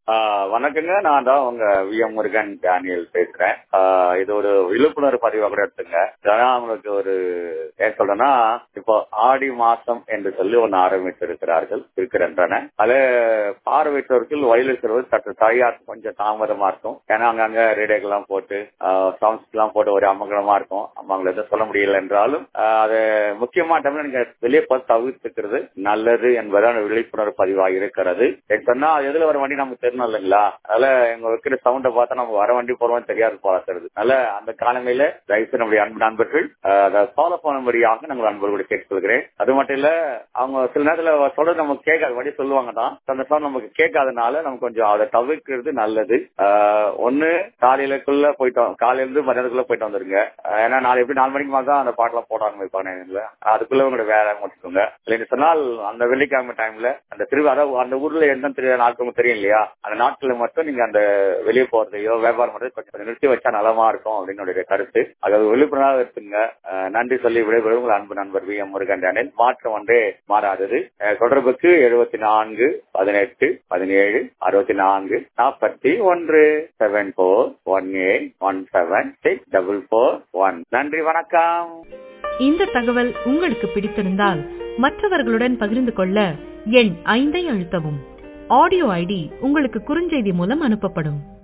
ஆஹ் வணக்கங்க நான் தான் உங்க வி எம் முருகன் டேனியல் பேசுறேன் ஆஹ் இது ஒரு விழிப்புணர்வு பதிவா கூட எடுத்துங்க ஏன்னா அவங்களுக்கு ஒரு ஏன் சொல்றேன்னா இப்போ ஆடி மாசம் என்று சொல்லி ஒன்னு ஆரம்பித்து இருக்கிறார்கள் இருக்கின்றன அது பார்வையற்றவர்கள் வயலில் செல்வது சற்று தயார் கொஞ்சம் தாமதமா இருக்கும் ஏன்னா அங்கங்க ரேடியோக்கு எல்லாம் போட்டு சாங்ஸ் எல்லாம் போட்டு ஒரு அமங்கலமா இருக்கும் அவங்களை எதுவும் சொல்ல முடியல என்றாலும் ஆஹ் அது முக்கியமா டைம்ல நீங்க வெளியே பார்த்து தவிர்த்துக்கிறது நல்லது என்பதான விழிப்புணர்வு பதிவாக இருக்கிறது எனக்கு சொன்னா எதுல வர வண்டி நமக்கு தெரியணும் இல்லைங்களா அதனால எங்க வைக்கிற சவுண்டை பார்த்தா நம்ம வர வண்டி போறோம் தெரியாது போறது அதனால அந்த காலங்களில தயவுசெய்து நம்முடைய அன்பு நண்பர்கள் ஆஹ் அதை ஃபாலோ பண்ணும்படியாக நாங்கள் அன்பர்களோட கேட்டுக்கொள்கிறேன் அது மட்டும் இல்ல அவங்க சில நேரத்துல சொல்றது நமக்கு கேட்காது வண்டி சொல்லுவாங்க தான் அந்த சவுண்ட் நமக்கு கேட்காதனால நமக்கு கொஞ்சம் அதை தவிர்க்கிறது நல்லது ஆஹ் ஒண்ணு காலையிலக்குள்ள போயிட்டோம் காலையில இருந்து மதியானத்துக்குள்ள போயிட்டு வந்துருங்க ஆஹ் ஏன்னா நாளை எப்படி நாலு மணிக்கு மேல தான் அந்த பாட்டெல்லாம் போட ஆரம்பிப்பாங்க அதுக்குள்ள உங்களோட வேலை முடிச்சுக்கோங்க இல்லைன்னு சொன்னால் அந்த வெள்ளிக்கிழமை டைம்ல அந்த திருவிழா அதாவது அந்த ஊர்ல என்ன திருவிழா நாட்கள் தெரியும் இல்லையா அந்த நாட்கள்ல மட்டும் நீங்க அந்த வெளியே போறதையோ வியாபாரம் பண்றது கொஞ்சம் நிறுத்தி வச்சா நலமா இருக்கும் அப்படின்னு என்னுடைய கருத்து அதாவது விழிப்புணர்வாக இருக்குங்க ஆஹ் நன்றி சொல்லி விடைபெறும் உங்கள் அன்பு நண்பர் வி எம் முருகன் டேனியல் மாற்றம் ஒன்றே மாறாதது ஆஹ் தொடர்புக்கு எழுபத்தி நான்கு பதினெட்டு பதினேழு அறுபத்தி நான்கு நாற்பத்தி ஒன்று seven four one eight one seven six double four one நன்றி வணக்கம் இந்த தகவல் உங்களுக்கு பிடித்திருந்தால் மற்றவர்களுடன் பகிர்ந்து கொள்ள எண் ஐந்தை அழுத்தவும் ஆடியோ ஐடி உங்களுக்கு குறுஞ்செய்தி மூலம் அனுப்பப்படும்